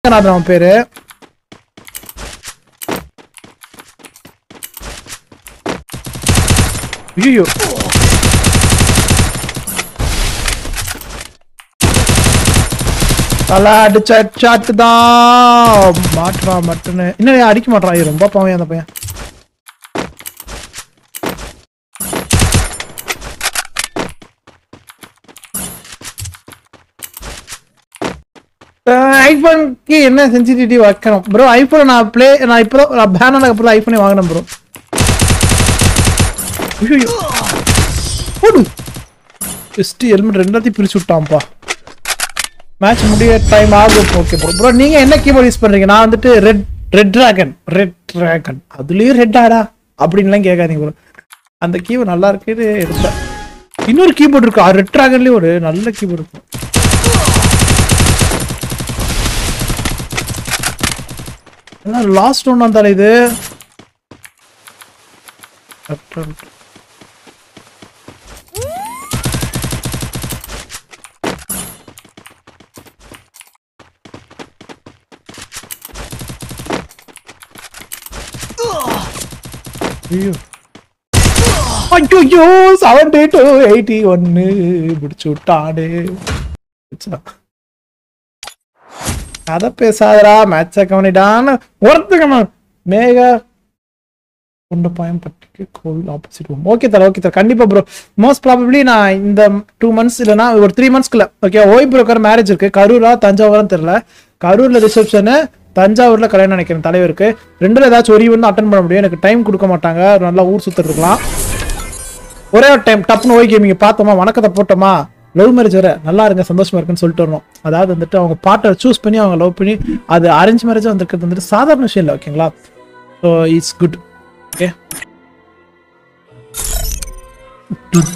ரங்கநாதன் அவன் பேரு ஐயோ தலை அடிச்ச சாட்டு தான் மாட்டுறான் மட்டுன்னு இன்னும் அடிக்க மாட்டான் ஐயோ ரொம்ப பாவம் அந்த பையன் ஐபோனுக்கு என்ன சென்சிட்டிவிட்டி வைக்கணும் ப்ரோ ஐபோன் நான் ப்ளே நான் இப்போ நான் பேன் ஆனதுக்கு அப்புறம் ஐபோனே வாங்கினேன் ப்ரோ ஐயோ போடு ஜஸ்ட் ஹெல்மெட் ரெண்டாத்தையும் பிரிச்சு விட்டான்ப்பா மேட்ச் முடிய டைம் ஆகும் ஓகே ப்ரோ ப்ரோ நீங்க என்ன கீபோர்ட் யூஸ் பண்றீங்க நான் வந்துட்டு red red dragon red dragon அதுலயும் ரெட் ஆடா அப்படின்லாம் கேட்காதீங்க ப்ரோ அந்த கீபோர்ட் நல்லா இருக்குது எடுத்தேன் இன்னொரு கீபோர்டு இருக்கு ரெட் டிராகன்லயும் ஒரு நல்ல கீபோர்டு இருக்கும் லாஸ்ட் ஒன் வந்தாலே இது ஐயோ ஐயோ செவன்டி டூ எயிட்டி ஒன்னு பிடிச்சு விட்டாடு கதை பேசாதடா மேட்ச கவனிடான்னு ஒருத்தங்க மேக கொண்ட பயன்பட்டுக்கு கோவில் ஆப்போசிட் ரூம் ஓகே தர ஓகே தர கண்டிப்பா ப்ரோ மோஸ்ட் ப்ராபப்ளி நான் இந்த டூ மந்த்ஸ் இல்லைனா ஒரு த்ரீ மந்த்ஸ்க்குள்ள ஓகே ஓய் புரோக்கர் மேரேஜ் இருக்கு கரூரா தஞ்சாவூரம் தெரியல கரூர்ல ரிசப்ஷனு தஞ்சாவூர்ல கல்யாணம் நினைக்கிறேன் தலைவருக்கு ரெண்டுல ஏதாச்சும் ஒரு ஈவெண்ட் அட்டன் பண்ண முடியும் எனக்கு டைம் கொடுக்க மாட்டாங்க நல்லா ஊர் சுத்தர் இருக்கலாம் ஒரே ஒரு டைம் டப்னு ஓய் கேமிங்க பார்த்தோமா வணக்கத்தை போட்டோமா லவ் மேரேஜ் வர நல்லா இருங்க சந்தோஷமா இருக்குன்னு சொல்லிட்டு வரணும் அதாவது வந்துட்டு அவங்க பாட்டை சூஸ் பண்ணி அவங்க லவ் பண்ணி அது அரேஞ்ச் மேரேஜ் வந்திருக்கிறது வந்துட்டு சாதாரண விஷயம் இல்லை ஓகேங்களா ஸோ இட்ஸ் குட் ஓகே